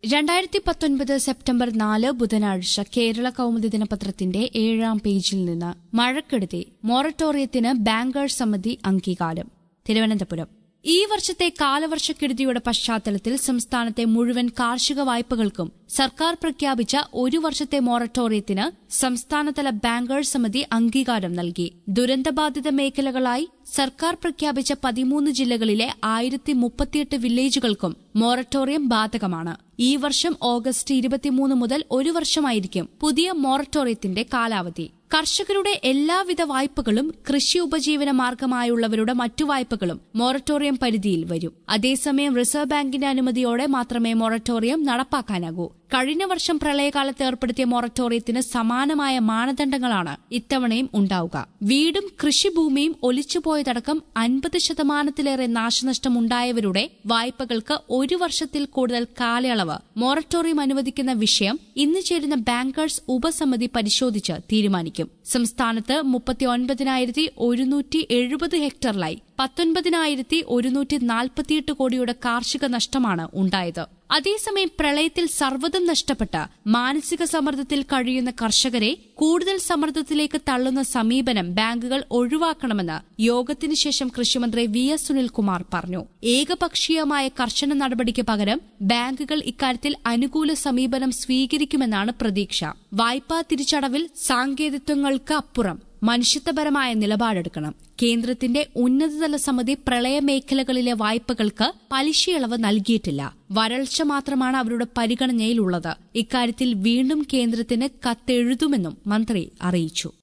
രണ്ടായിരത്തി പത്തൊൻപത് സെപ്റ്റംബർ നാല് ബുധനാഴ്ച കേരള കൗമുദി ദിനപത്രത്തിന്റെ ഏഴാം പേജിൽ നിന്ന് മഴക്കെടുതി മൊറട്ടോറിയത്തിന് ബാങ്കേഴ്സ് സമിതി അംഗീകാരം തിരുവനന്തപുരം ഈ വർഷത്തെ കാലവർഷക്കെടുതിയുടെ പശ്ചാത്തലത്തിൽ സംസ്ഥാനത്തെ മുഴുവൻ കാർഷിക വായ്പകൾക്കും സർക്കാർ പ്രഖ്യാപിച്ച ഒരു വർഷത്തെ മൊറട്ടോറിയത്തിന് സംസ്ഥാനതല ബാങ്കേഴ്സ് സമിതി അംഗീകാരം നൽകി ദുരന്തബാധിത മേഖലകളായി സർക്കാർ പ്രഖ്യാപിച്ച പതിമൂന്ന് ജില്ലകളിലെ ആയിരത്തി മുപ്പത്തിയെട്ട് വില്ലേജുകൾക്കും മൊറട്ടോറിയം ബാധകമാണ് ഈ വർഷം ഓഗസ്റ്റ് ഇരുപത്തിമൂന്ന് മുതൽ ഒരു വർഷമായിരിക്കും പുതിയ മൊറട്ടോറിയത്തിന്റെ കാലാവധി കർഷകരുടെ എല്ലാവിധ വായ്പകളും കൃഷി ഉപജീവന മാർഗമായുള്ളവരുടെ മറ്റു വായ്പകളും മൊറട്ടോറിയം പരിധിയിൽ വരും അതേസമയം റിസർവ് ബാങ്കിന്റെ അനുമതിയോടെ മാത്രമേ മൊറട്ടോറിയം നടപ്പാക്കാനാകൂ കഴിഞ്ഞ വർഷം പ്രളയകാലത്ത് ഏർപ്പെടുത്തിയ മൊറട്ടോറിയത്തിന് സമാനമായ മാനദണ്ഡങ്ങളാണ് ഇത്തവണയും ഉണ്ടാവുക വീടും കൃഷിഭൂമിയും ഒലിച്ചുപോയതടക്കം അൻപത് ശതമാനത്തിലേറെ നാശനഷ്ടം ഉണ്ടായവരുടെ വായ്പകൾക്ക് ഒരു വർഷത്തിൽ കൂടുതൽ കാലയളവ് മൊറട്ടോറിയം അനുവദിക്കുന്ന വിഷയം ഇന്ന് ചേരുന്ന ബാങ്കേഴ്സ് ഉപസമിതി പരിശോധിച്ച് തീരുമാനിക്കും സംസ്ഥാനത്ത് മുപ്പത്തിയൊൻപതിനായിരത്തി ഒരുന്നൂറ്റി എഴുപത് ഹെക്ടറിലായി പത്തൊൻപതിനായിരത്തി ഒരുന്നൂറ്റി നാൽപ്പത്തിയെട്ട് കോടിയുടെ കാർഷിക നഷ്ടമാണ് ഉണ്ടായത് അതേസമയം പ്രളയത്തിൽ സർവ്വതും നഷ്ടപ്പെട്ട മാനസിക സമ്മർദ്ദത്തിൽ കഴിയുന്ന കർഷകരെ കൂടുതൽ സമ്മർദ്ദത്തിലേക്ക് തള്ളുന്ന സമീപനം ബാങ്കുകൾ ഒഴിവാക്കണമെന്ന് യോഗത്തിനു ശേഷം കൃഷിമന്ത്രി വി എസ് സുനിൽകുമാർ പറഞ്ഞു ഏകപക്ഷീയമായ കർശന നടപടിക്ക് പകരം ബാങ്കുകൾ ഇക്കാര്യത്തിൽ അനുകൂല സമീപനം സ്വീകരിക്കുമെന്നാണ് പ്രതീക്ഷ വായ്പാ തിരിച്ചടവിൽ സാങ്കേതികത്വങ്ങൾക്ക് അപ്പുറം മനുഷ്യത്വപരമായ നിലപാടെടുക്കണം കേന്ദ്രത്തിന്റെ ഉന്നതതല സമിതി പ്രളയമേഖലകളിലെ വായ്പകൾക്ക് പലിശയിളവ് നൽകിയിട്ടില്ല വരൾച്ച മാത്രമാണ് അവരുടെ പരിഗണനയിലുള്ളത് ഇക്കാര്യത്തിൽ വീണ്ടും കേന്ദ്രത്തിന് കത്തെഴുതുമെന്നും മന്ത്രി അറിയിച്ചു